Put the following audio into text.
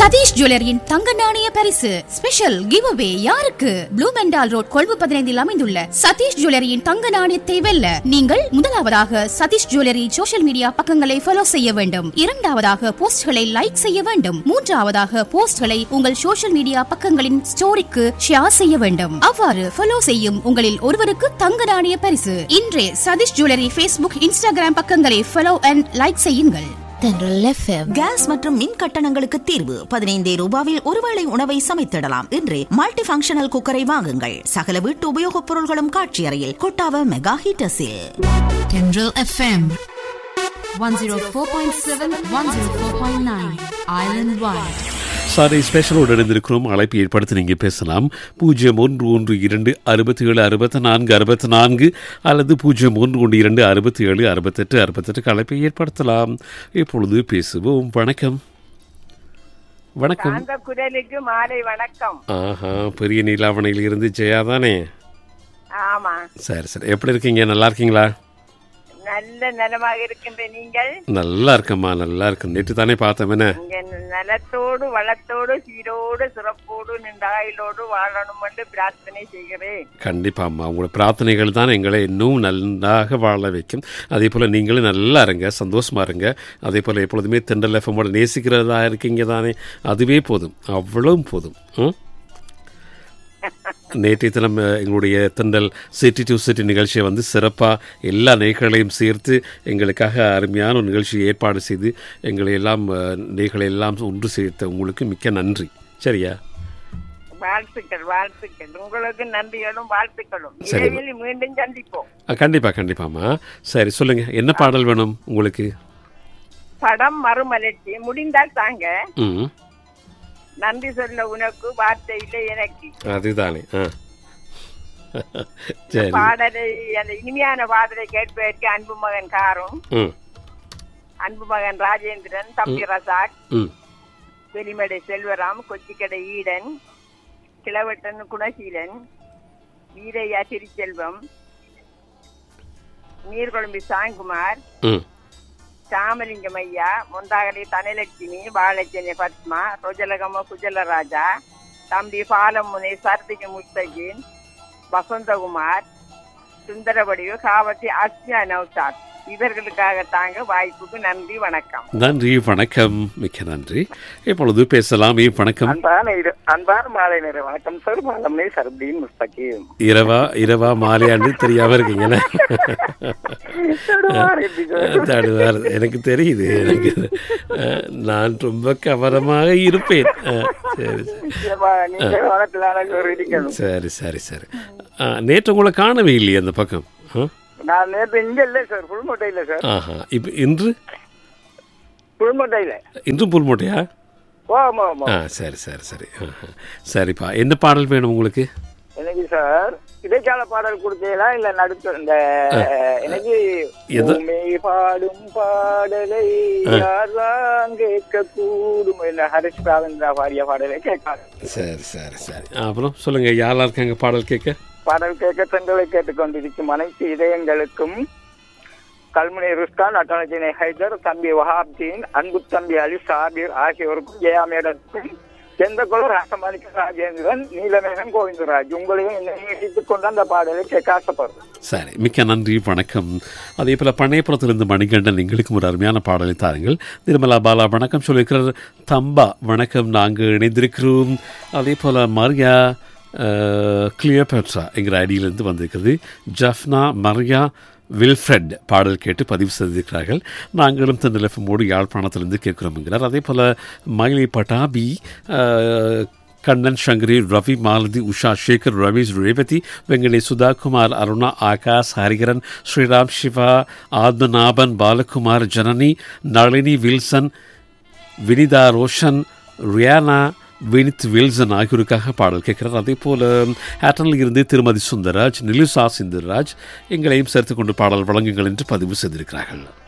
சதீஷ் ஜுவல்லரியின் தங்க நாணய பரிசு ஸ்பெஷல் கிவ் அவே யாருக்கு ப்ளூ மெண்டால் ரோட் கொழும்பு பதினைந்தில் அமைந்துள்ள சதீஷ் ஜுவல்லரியின் தங்க நாணயத்தை வெல்ல நீங்கள் முதலாவதாக சதீஷ் ஜுவல்லரி சோஷியல் மீடியா பக்கங்களை ஃபாலோ செய்ய வேண்டும் இரண்டாவதாக போஸ்ட்களை லைக் செய்ய வேண்டும் மூன்றாவதாக போஸ்ட்களை உங்கள் சோஷியல் மீடியா பக்கங்களின் ஸ்டோரிக்கு ஷேர் செய்ய வேண்டும் அவ்வாறு ஃபாலோ செய்யும் உங்களில் ஒருவருக்கு தங்க நாணய பரிசு இன்றே சதீஷ் ஜுவல்லரி ஃபேஸ்புக் இன்ஸ்டாகிராம் பக்கங்களை ஃபாலோ அண்ட் லைக் செய்யுங்கள் தென்றல் எஃப்எம் கேஸ் மற்றும் மின் கட்டணங்களுக்கு தீர்வு பதினைந்தே ரூபாவில் ஒருவேளை உணவை சமைத்திடலாம் என்று மல்டி ஃபங்க்ஷனல் குக்கரை வாங்குங்கள் சகல வீட்டு உபயோகப் பொருள்களும் காட்சி அறையில் கொட்டாவ மெகா ஹீட்டர்ஸில் Thendral FM one zero four point seven one zero four point nine island wide சாரி ஸ்பெஷலோடு இணைந்திருக்கிறோம் அழைப்பு ஏற்படுத்தி நீங்கள் பேசலாம் பூஜ்ஜியம் ஒன்று ஒன்று இரண்டு அறுபத்தி ஏழு அறுபத்தி நான்கு அறுபத்தி நான்கு அல்லது பூஜ்ஜியம் ஒன்று ஒன்று இரண்டு அறுபத்தி ஏழு அறுபத்தெட்டு அறுபத்தெட்டுக்கு அழைப்பை ஏற்படுத்தலாம் இப்பொழுது பேசுவோம் வணக்கம் வணக்கம் அந்த குரலுக்கு மாலை வணக்கம் ஆஹா பெரிய நீலாவணையில் இருந்து ஜெயா தானே ஆமா சரி சரி எப்படி இருக்கீங்க நல்லா இருக்கீங்களா நல்ல நலமாக இருக்கின்ற நீங்கள் நல்லா இருக்கம்மா நல்லா இருக்கு நேற்று தானே பார்த்தோம் என்ன இங்க நலத்தோடு வளத்தோடு சீரோடு சிறப்போடு நின்றாயிலோடு வாழணும் என்று பிரார்த்தனை செய்கிறேன் கண்டிப்பாம்மா உங்களோட பிரார்த்தனைகள் தான் எங்களை இன்னும் நல்லாக வாழ வைக்கும் அதே போல் நீங்களும் நல்லா இருங்க சந்தோஷமா இருங்க அதே போல் எப்பொழுதுமே தென்றல் எஃப்எம்மோட நேசிக்கிறதா இருக்கீங்க தானே அதுவே போதும் அவ்வளவும் போதும் ம்? நேற்றைய தினம் அஹ், எங்களுடைய தென்றல் சிட்டி டு சிட்டி நிகழ்ச்சியை வந்து சிறப்பாக எல்லா நேர்களையும் சேர்த்து எங்களுக்காக அருமையான ஒரு நிகழ்ச்சியை ஏற்பாடு செய்து எங்களை எல்லாம் அஹ், நேர்களை எல்லாம் ஒன்று சேர்த்த உங்களுக்கு மிக்க நன்றி சரியா வாழ்த்துக்கள் வாழ்த்துக்கள் உங்களுக்கு நன்றிகளும் வாழ்த்துக்களும் சரி. விரைவில் மீண்டும் சந்திப்போம் அஹ், கண்டிப்பா கண்டிப்பாம்மா சரி சொல்லுங்க என்ன பாடல் வேணும் உங்களுக்கு படம் மறுமலர்ச்சி முடிந்தால் தாங்க ம் நன்றி சொல்ல உனக்கு வார்த்தை இல்லை எனக்கு அதுதானே ஆ சரி பாடலை அந்த இனிமையான பாடலை கேட்பதற்கு அன்பு மகன் காரும் ம் அன்பு மகன் ராஜேந்திரன் தம்பி ரசாக் ம் வெளிமடை செல்வராம் கொச்சிக்கடை ஈடன் கிழவட்டன் குணசீலன் வீரையா திருச்செல்வம் நீர்கொழும்பி சாங்குமார் ம் சாமலிங்கம் ஐயா முந்தாகலை தனலட்சுமி பாலச்சனி பத்மா ரோஜலகம குஜலராஜா தம்பி பாலமுனை சர்திக முஸ்தகின் வசந்தகுமார் சுந்தரவடிவு காவத்தி அஸ்மியா நௌசாத் இவர்களுக்காக தாங்க வாய்ப்புக்கு நன்றி வணக்கம் நன்றி வணக்கம் மிக்க நன்றி இப்பொழுது பேசலாம் ஏ வணக்கம் அன்பான இரு- அன்பான மாலை நேர வணக்கம் சார் மாலம்னே சர்பீன் முஸ்தகீம் இரவா இரவா மாலையாண்டு தெரியாம இருக்கீங்கண்ணே தடுவார் எனக்கு தெரியுது எனக்கு அஹ், நான் ரொம்ப கவனமாக இருப்பேன் அஹ், சரி சரி. நீங்க வளர்த்தலான ஒரு இருக்கணும் சரி சரி சரி அஹ், நேற்று உங்களை காணவே இல்லையே அந்த பக்கம் ஆ? நான் நேற்று இங்க இல்ல சார் புல்மொட்டை இல்ல சார் ஆஹா இப்போ இன்று புல்மொட்டை இல்ல இன்றும் புல்மோட்டையா ஓ ஆமா ஆமா ஆ சரி சரி சரி ஆஹா. சரிப்பா என்ன பாடல் வேணும் உங்களுக்கு எனக்கு சார் இடைக்கால பாடல் கொடுத்தீங்களா இல்ல நடுத்து இந்த எனக்கு எது? உண்மை பாடும் பாடலை யாரெல்லாம் கேட்க கூடும் இல்ல ஹரிஷ் ராவந்திரா பாடிய பாடலை கேட்காது சரி சரி சரி ஆ, அப்புறம் சொல்லுங்க யாரெல்லாம் இருக்காங்க பாடல் கேட்க பாடல் கேட்க தங்களை கேட்டுக்கொண்டிருக்கும் அனைத்து இதயங்களுக்கும் கல்முனை ருஸ்கான் அட்டனஜினை ஹைதர் தம்பி வஹாப்தீன் அன்பு தம்பி அலி சாபிர் ஆகியோருக்கும் ஜெயா மேடத்துக்கும் செந்தகுளம் ராசமாணிக்க ராஜேந்திரன் நீலமேகன் கோவிந்தராஜ் உங்களையும் என்னை இணைத்துக் கொண்டு அந்த பாடலை கேட்க ஆசைப்படுறேன் சரி மிக்க நன்றி வணக்கம் அதே போல் பண்ணையப்புறத்திலிருந்து மணிகண்டன் எங்களுக்கும் ஒரு அருமையான பாடலை தாருங்கள் நிர்மலா பாலா வணக்கம் சொல்லியிருக்கிறார் தம்பா வணக்கம் நாங்கள் இணைந்திருக்கிறோம் அதே போல் மரியா கிளியோபெட்ரா என்கிற ஐடியிலிருந்து வந்திருக்கிறது ஜஃப்னா மரியா வில்ஃப்ரெட் பாடல் கேட்டு பதிவு செய்திருக்கிறார்கள் நாங்களும் தந்தலஃபமோடு யாழ்ப்பாணத்திலிருந்து கேட்கிறோம் என்கிறார் அதே போல் மயிலை பட்டாபி அஹ், கண்ணன் சங்கரி ரவி மாலதி உஷா சேகர் ரமேஷ் ரேவதி வெங்கடேஷ் சுதாகுமார் அருணா ஆகாஷ் ஹரிகரன் ஸ்ரீராம் சிவா ஆத்மநாபன் பாலகுமார் ஜனனி நளினி வில்சன் வினிதா ரோஷன் ரியானா வினித் வில்சன் ஆகியோருக்காக பாடல் கேட்கிறார் அதே போல ஹேட்டனில் இருந்து திருமதி சுந்தரராஜ் நிலுசா சிந்தராஜ் எங்களையும் சேர்த்துக் கொண்டு பாடல் வழங்குங்கள் என்று பதிவு செய்திருக்கிறார்கள்